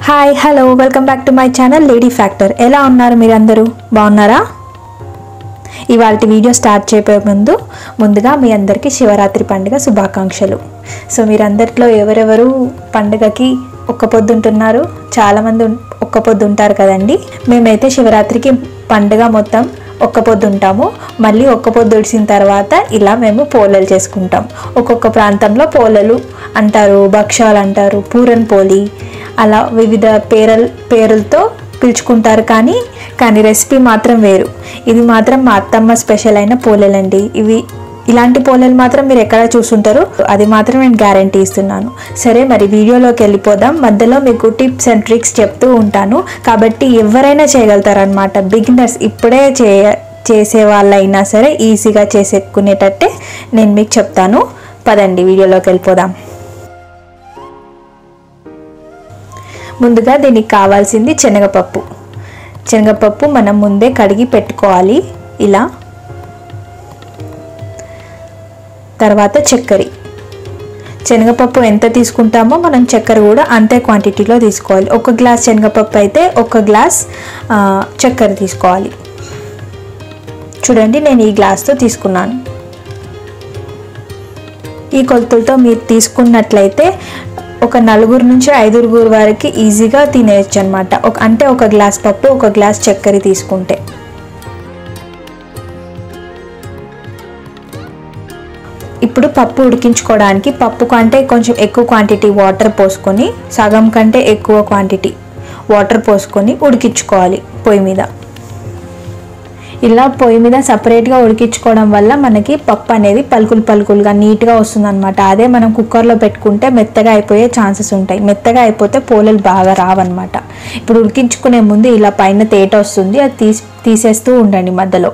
hi hello welcome back to my channel lady factor ఎలా ఉన్నారు మీరందరూ బాగున్నారా ఇవాళ వీడియో స్టార్ట్ చేయబోయే ముందు ముందుగా మీ అందరికీ శివరాత్రి పండుగ శుభాకాంక్షలు సో మీరందరిలో ఎవరెవరు పండుగకి ఒక్క పొద్దు ఉంటున్నారు చాలామంది ఉన్- ఒక్క పొద్దు ఉంటారు కదండి మేమైతే శివరాత్రికి పండుగ మొత్తం ఒక్క పొద్దు ఉంటాము మళ్ళీ ఒక్క పొద్దు ఇడిసిన తర్వాత ఇలా మేము పోలలు చేసుకుంటాం ఒక్కొక్క ప్రాంతంలో పోలలు అంటారు భక్షాలు అంటారు పూరన్ పోలి అలా వివిధ పేరల్ పేర్లతో పిలుచుకుంటారు కానీ కానీ రెసిపీ మాత్రం వేరు ఇది మాత్రం మా అత్తమ్మ స్పెషల్ అయిన పోలేలండి ఇవి ఇలాంటి పోలేలు మాత్రం మీరు ఎక్కడ చూసుంటారు అది మాత్రం నేను గ్యారంటీ ఇస్తున్నాను సరే మరి వీడియోలోకి వెళ్ళిపోదాం మధ్యలో మీకు టిప్స్ అండ్ ట్రిక్స్ చెప్తూ ఉంటాను కాబట్టి ఎవరైనా చేయగలుగుతారనమాట బిగినర్స్ ఇప్పుడే చేయ చేసే వాళ్ళైనా సరే ఈజీగా చేసేకునేటట్టే నేను మీకు చెప్తాను పదండి వీడియోలోకి వెళ్ళిపోదాం ముందుగా దీనికి కావాల్సింది శనగపప్పు శనగపప్పు మనం ముందే కడిగి పెట్టుకోవాలి ఇలా తర్వాత చక్కెర శనగపప్పు ఎంత తీసుకుంటామో మనం చక్కెర కూడా అంతే క్వాంటిటీలో తీసుకోవాలి ఒక గ్లాస్ శనగపప్పు అయితే ఒక గ్లాస్ ఆ, చక్కెర తీసుకోవాలి చూడండి నేను ఈ గ్లాస్తో తీసుకున్నాను ఈ కొలతలతో మీరు తీసుకున్నట్లయితే ఒక నలుగురు నుంచి ఐదుగురు వరకు ఈజీగా తినేయచ్చు అనమాట ఒక అంటే ఒక గ్లాస్ పప్పు ఒక గ్లాస్ చక్కెర తీసుకుంటే ఇప్పుడు పప్పు ఉడికించుకోవడానికి పప్పు కంటే కొంచెం ఎక్కువ క్వాంటిటీ వాటర్ పోసుకొని సగం కంటే ఎక్కువ క్వాంటిటీ వాటర్ పోసుకొని ఉడికించుకోవాలి పొయ్యి మీద ఇలా పొయ్యి మీద సపరేట్గా ఉడికించుకోవడం వల్ల మనకి పప్పు అనేది పలుకులు పలుకులుగా నీట్గా వస్తుంది అనమాట అదే మనం కుక్కర్లో పెట్టుకుంటే మెత్తగా అయిపోయే ఛాన్సెస్ ఉంటాయి మెత్తగా అయిపోతే పోలలు బాగా రావన్నమాట ఇప్పుడు ఉడికించుకునే ముందు ఇలా పైన తేట వస్తుంది అది తీసి తీసేస్తూ ఉండండి మధ్యలో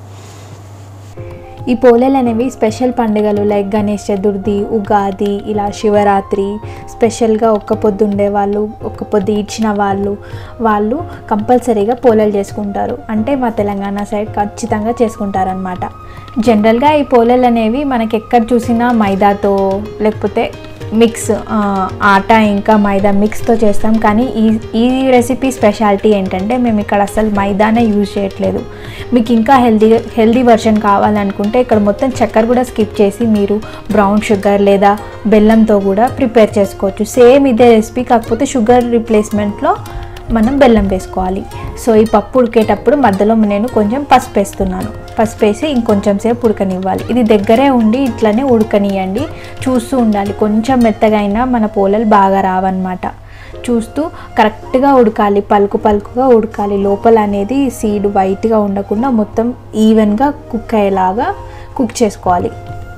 ఈ పోలేలు అనేవి స్పెషల్ పండుగలు లైక్ గణేష్ చతుర్థి ఉగాది ఇలా శివరాత్రి స్పెషల్గా ఒక్క పొద్దు ఉండే వాళ్ళు ఒక్క పొద్దు ఇచ్చిన వాళ్ళు వాళ్ళు కంపల్సరీగా పోలేలు చేసుకుంటారు అంటే మా తెలంగాణ సైడ్ ఖచ్చితంగా చేసుకుంటారనమాట జనరల్గా ఈ పోలేలు అనేవి మనకి ఎక్కడ చూసినా మైదాతో లేకపోతే మిక్స్ ఆ, ఆటా ఇంకా మైదా మిక్స్తో చేస్తాం కానీ ఈ ఈ రెసిపీ స్పెషాలిటీ ఏంటంటే మేము ఇక్కడ అసలు మైదానే యూజ్ చేయట్లేదు మీకు ఇంకా హెల్దీ హెల్దీ వర్షన్ కావాలనుకుంటే ఇక్కడ మొత్తం చక్కెర కూడా స్కిప్ చేసి మీరు బ్రౌన్ షుగర్ లేదా బెల్లంతో కూడా ప్రిపేర్ చేసుకోవచ్చు సేమ్ ఇదే రెసిపీ కాకపోతే షుగర్ రిప్లేస్మెంట్లో మనం బెల్లం వేసుకోవాలి సో ఈ పప్పు ఉడికేటప్పుడు మధ్యలో నేను కొంచెం పసుపు వేస్తున్నాను పసుపు వేసి ఇంకొంచెం సేపు ఉడకనివ్వాలి ఇది దగ్గరే ఉండి ఇట్లనే ఉడకనియండి చూస్తూ ఉండాలి కొంచెం మెత్తగా అయినా మన పోలలు బాగా రావన్నమాట చూస్తూ కరెక్ట్గా ఉడకాలి పలుకు పలుకుగా ఉడకాలి లోపల అనేది సీడ్ వైట్గా ఉండకుండా మొత్తం ఈవెన్గా కుక్ అయ్యేలాగా కుక్ చేసుకోవాలి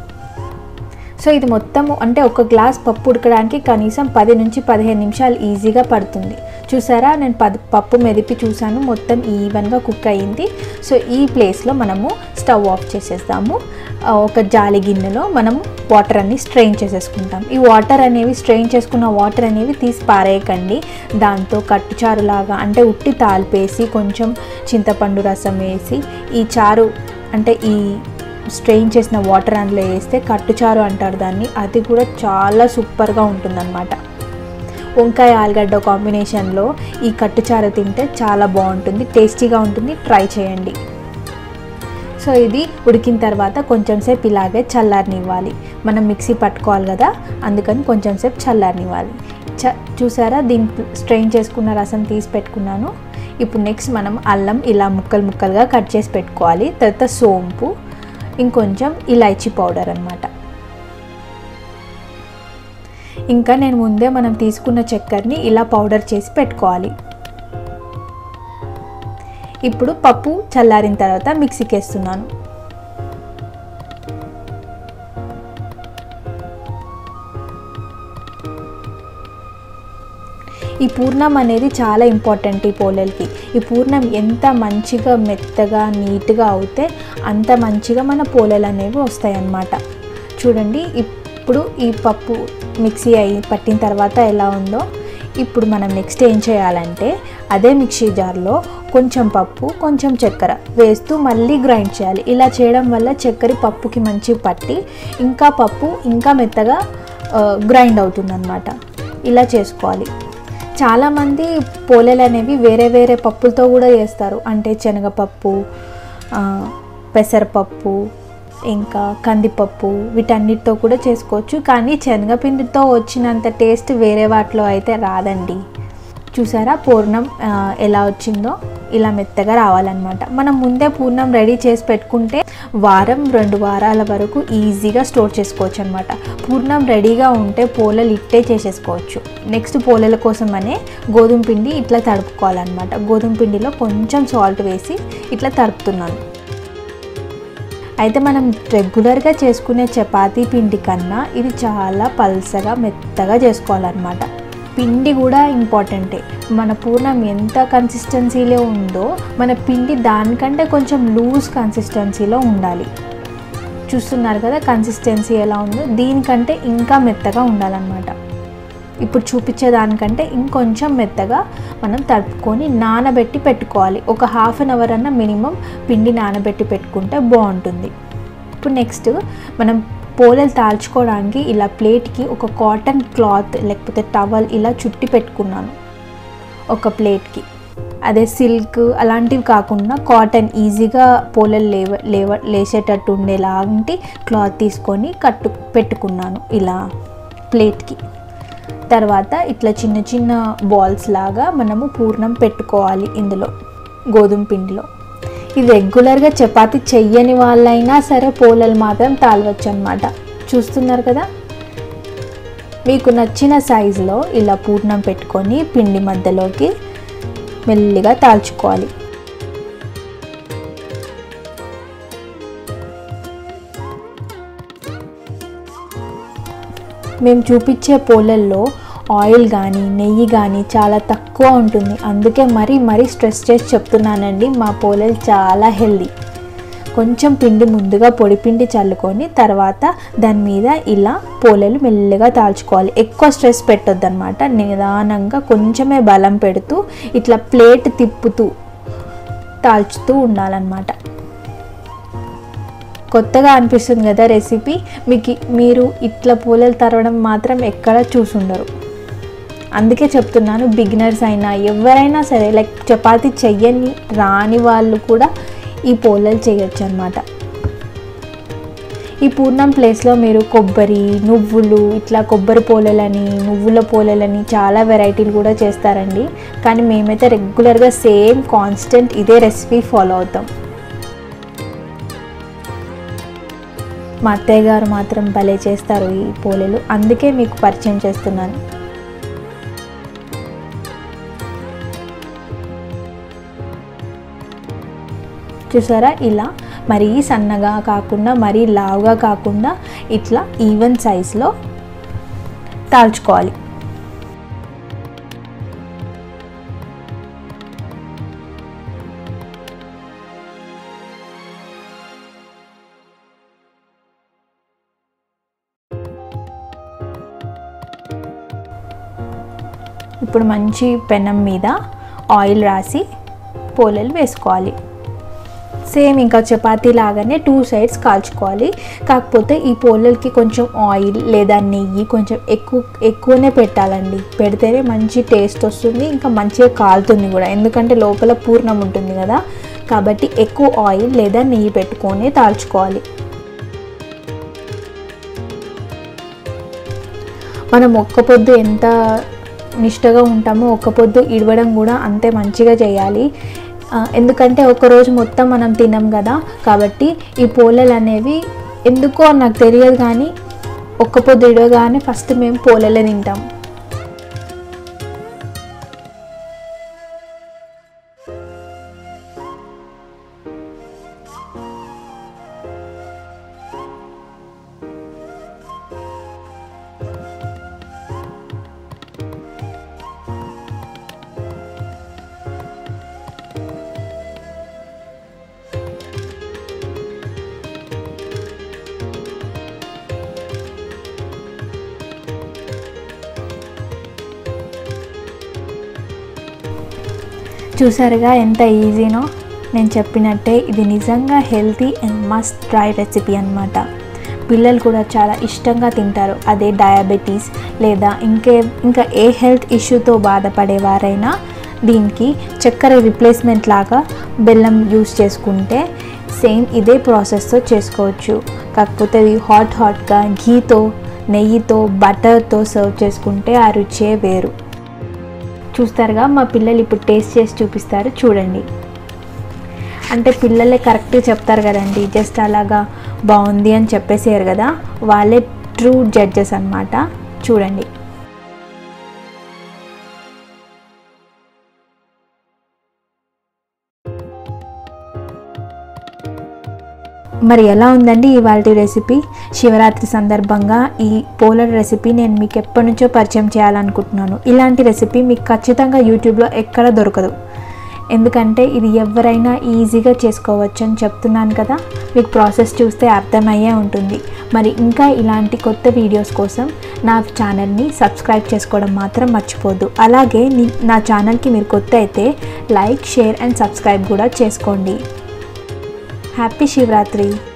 సో ఇది మొత్తం అంటే ఒక గ్లాస్ పప్పు ఉడకడానికి కనీసం పది నుంచి పదిహేను నిమిషాలు ఈజీగా పడుతుంది చూసారా నేను పది పప్పు మెదిపి చూసాను మొత్తం ఈవెన్గా కుక్ అయ్యింది సో ఈ ప్లేస్లో మనము స్టవ్ ఆఫ్ చేసేస్తాము ఆ, ఒక జాలి గిన్నెలో మనము వాటర్ అన్ని స్ట్రెయిన్ చేసేసుకుంటాం ఈ వాటర్ అనేవి స్ట్రెయిన్ చేసుకున్న వాటర్ అనేవి తీసి పారేయకండి దాంతో కట్టుచారులాగా అంటే ఉట్టి తాల్పేసి కొంచెం చింతపండు రసం వేసి ఈ చారు అంటే ఈ స్ట్రెయిన్ చేసిన వాటర్ అందులో వేస్తే కట్టుచారు అంటారు దాన్ని అది కూడా చాలా సూపర్గా ఉంటుందన్నమాట వంకాయ ఆలుగడ్డ కాంబినేషన్లో ఈ కట్టుచారు తింటే చాలా బాగుంటుంది టేస్టీగా ఉంటుంది ట్రై చేయండి సో ఇది ఉడికిన తర్వాత కొంచెం సేపు ఇలాగే చల్లారనివ్వాలి మనం మిక్సీ పట్టుకోవాలి కదా అందుకని కొంచెం సేపు చల్లారనివ్వాలి చ చూసారా దీని స్ట్రెయిన్ చేసుకున్న రసం తీసి పెట్టుకున్నాను ఇప్పుడు నెక్స్ట్ మనం అల్లం ఇలా ముక్కలు ముక్కలుగా కట్ చేసి పెట్టుకోవాలి తర్వాత సోంపు ఇంకొంచెం ఇలాచీ పౌడర్ అనమాట ఇంకా నేను ముందే మనం తీసుకున్న చక్కెరని ఇలా పౌడర్ చేసి పెట్టుకోవాలి ఇప్పుడు పప్పు చల్లారిన తర్వాత మిక్సీకి వేస్తున్నాను ఈ పూర్ణం అనేది చాలా ఇంపార్టెంట్ ఈ పోలేలకి ఈ పూర్ణం ఎంత మంచిగా మెత్తగా నీట్గా అవుతే అంత మంచిగా మన పోలేలు అనేవి వస్తాయి అన్నమాట చూడండి ఇప్పుడు ఈ పప్పు మిక్సీ అయి పట్టిన తర్వాత ఎలా ఉందో ఇప్పుడు మనం నెక్స్ట్ ఏం చేయాలంటే అదే మిక్సీ జార్లో కొంచెం పప్పు కొంచెం చక్కెర వేస్తూ మళ్ళీ గ్రైండ్ చేయాలి ఇలా చేయడం వల్ల చక్కెర పప్పుకి మంచి పట్టి ఇంకా పప్పు ఇంకా మెత్తగా గ్రైండ్ అవుతుందన్నమాట ఇలా చేసుకోవాలి చాలామంది పోలేలు అనేవి వేరే వేరే పప్పులతో కూడా చేస్తారు అంటే శనగపప్పు ఆ, పెసరపప్పు ఇంకా కందిపప్పు వీటన్నిటితో కూడా చేసుకోవచ్చు కానీ శనగపిండితో వచ్చినంత టేస్ట్ వేరే వాటిలో అయితే రాదండి చూసారా పూర్ణం ఆ, ఎలా వచ్చిందో ఇలా మెత్తగా రావాలన్నమాట మనం ముందే పూర్ణం రెడీ చేసి పెట్టుకుంటే వారం రెండు వారాల వరకు ఈజీగా స్టోర్ చేసుకోవచ్చు అనమాట పూర్ణం రెడీగా ఉంటే పోలలు ఇట్టే చేసేసుకోవచ్చు నెక్స్ట్ పోలల కోసమనే గోధుమ పిండి ఇట్లా తడుపుకోవాలన్నమాట గోధుమ పిండిలో కొంచెం సాల్ట్ వేసి ఇట్లా తడుపుతున్నాను అయితే మనం రెగ్యులర్గా చేసుకునే చపాతీ పిండి కన్నా ఇది చాలా పల్సగా మెత్తగా చేసుకోవాలన్నమాట పిండి కూడా ఇంపార్టెంటే మన పూర్ణం ఎంత కన్సిస్టెన్సీలో ఉందో మన పిండి దానికంటే కొంచెం లూజ్ కన్సిస్టెన్సీలో ఉండాలి చూస్తున్నారు కదా కన్సిస్టెన్సీ ఎలా ఉందో దీనికంటే ఇంకా మెత్తగా ఉండాలన్నమాట ఇప్పుడు చూపించే దానికంటే ఇంకొంచెం మెత్తగా మనం తడుపుకొని నానబెట్టి పెట్టుకోవాలి ఒక హాఫ్ అన్ అవర్ అన్న మినిమం పిండి నానబెట్టి పెట్టుకుంటే బాగుంటుంది ఇప్పుడు నెక్స్ట్ మనం పోలలు తాల్చుకోవడానికి ఇలా ప్లేట్కి ఒక కాటన్ క్లాత్ లేకపోతే టవల్ ఇలా చుట్టి పెట్టుకున్నాను ఒక ప్లేట్కి అదే సిల్క్ అలాంటివి కాకుండా కాటన్ ఈజీగా పోలలు లేవ లేవ లేచేటట్టు ఉండేలాంటి క్లాత్ తీసుకొని కట్టు పెట్టుకున్నాను ఇలా ప్లేట్కి తర్వాత ఇట్లా చిన్న చిన్న బాల్స్ లాగా మనము పూర్ణం పెట్టుకోవాలి ఇందులో గోధుమ పిండిలో ఇది రెగ్యులర్గా చపాతి చెయ్యని వాళ్ళైనా సరే పోలలు మాత్రం తాళవచ్చు అనమాట చూస్తున్నారు కదా మీకు నచ్చిన సైజులో ఇలా పూర్ణం పెట్టుకొని పిండి మధ్యలోకి మెల్లిగా తాల్చుకోవాలి మేము చూపించే పోలల్లో ఆయిల్ కానీ నెయ్యి కానీ చాలా తక్కువ ఉంటుంది అందుకే మరీ మరీ స్ట్రెస్ చేసి చెప్తున్నానండి మా పోలలు చాలా హెల్దీ కొంచెం పిండి ముందుగా పొడి పిండి చల్లుకొని తర్వాత దాని మీద ఇలా పోలలు మెల్లగా తాల్చుకోవాలి ఎక్కువ స్ట్రెస్ పెట్టొద్దు అనమాట నిదానంగా కొంచెమే బలం పెడుతూ ఇట్లా ప్లేట్ తిప్పుతూ తాల్చుతూ ఉండాలన్నమాట కొత్తగా అనిపిస్తుంది కదా రెసిపీ మీకు మీరు ఇట్లా పూలలు తరవడం మాత్రం ఎక్కడ చూసుండరు అందుకే చెప్తున్నాను బిగినర్స్ అయినా ఎవరైనా సరే లైక్ చపాతి చెయ్యని రాని వాళ్ళు కూడా ఈ పోలలు చేయొచ్చు అనమాట ఈ పూర్ణం ప్లేస్లో మీరు కొబ్బరి నువ్వులు ఇట్లా కొబ్బరి పోలలని నువ్వుల పోలలని చాలా వెరైటీలు కూడా చేస్తారండి కానీ మేమైతే రెగ్యులర్గా సేమ్ కాన్స్టెంట్ ఇదే రెసిపీ ఫాలో అవుతాం మా అత్తయ్య గారు మాత్రం భలే చేస్తారు ఈ పోలేలు అందుకే మీకు పరిచయం చేస్తున్నాను చూసారా ఇలా మరీ సన్నగా కాకుండా మరీ లావుగా కాకుండా ఇట్లా ఈవెన్ సైజులో తాల్చుకోవాలి ఇప్పుడు మంచి పెనం మీద ఆయిల్ రాసి పోలలు వేసుకోవాలి సేమ్ ఇంకా చపాతీ లాగానే టూ సైడ్స్ కాల్చుకోవాలి కాకపోతే ఈ పోలలకి కొంచెం ఆయిల్ లేదా నెయ్యి కొంచెం ఎక్కువ ఎక్కువనే పెట్టాలండి పెడితేనే మంచి టేస్ట్ వస్తుంది ఇంకా మంచిగా కాలుతుంది కూడా ఎందుకంటే లోపల పూర్ణం ఉంటుంది కదా కాబట్టి ఎక్కువ ఆయిల్ లేదా నెయ్యి పెట్టుకొని తాల్చుకోవాలి మనం ఒక్క పొద్దు ఎంత నిష్టగా ఉంటామో ఒక్క పొద్దు ఇడవడం కూడా అంతే మంచిగా చేయాలి ఆ, ఎందుకంటే ఒక రోజు మొత్తం మనం తినం కదా కాబట్టి ఈ పోలలు అనేవి ఎందుకో నాకు తెలియదు కానీ ఒక్క పొద్దు ఇడవగానే ఫస్ట్ మేము పోలలే తింటాం చూసారుగా ఎంత ఈజీనో నేను చెప్పినట్టే ఇది నిజంగా healthy and must try recipe అనమాట పిల్లలు కూడా చాలా ఇష్టంగా తింటారు అదే డయాబెటీస్ లేదా ఇంకే ఇంకా ఏ హెల్త్ ఇష్యూతో బాధపడేవారైనా దీనికి చక్కెర రిప్లేస్మెంట్ లాగా బెల్లం యూస్ చేసుకుంటే సేమ్ ఇదే ప్రాసెస్తో చేసుకోవచ్చు కాకపోతే అది హాట్ హాట్గా ఘీతో నెయ్యితో బటర్తో సర్వ్ చేసుకుంటే ఆ రుచే వేరు చూస్తారుగా మా పిల్లలు ఇప్పుడు టేస్ట్ చేసి చూపిస్తారు చూడండి అంటే పిల్లలే కరెక్ట్గా చెప్తారు కదండి జస్ట్ అలాగా బాగుంది అని చెప్పేసారు కదా వాళ్ళే ట్రూ జడ్జెస్ అన్నమాట చూడండి మరి ఎలా ఉందండి ఇవాళ రెసిపీ శివరాత్రి సందర్భంగా ఈ పోలర్ రెసిపీ నేను మీకు ఎప్పటి నుంచో పరిచయం చేయాలనుకుంటున్నాను ఇలాంటి రెసిపీ మీకు ఖచ్చితంగా యూట్యూబ్లో ఎక్కడ దొరకదు ఎందుకంటే ఇది ఎవరైనా ఈజీగా చేసుకోవచ్చు అని చెప్తున్నాను కదా మీకు ప్రాసెస్ చూస్తే అర్థమయ్యే ఉంటుంది మరి ఇంకా ఇలాంటి కొత్త వీడియోస్ కోసం నా ఛానల్ని సబ్స్క్రైబ్ చేసుకోవడం మాత్రం మర్చిపోద్దు అలాగే ని- నా ఛానల్కి మీరు కొత్త అయితే లైక్ షేర్ అండ్ సబ్స్క్రైబ్ కూడా చేసుకోండి హ్యాపీ శివరాత్రి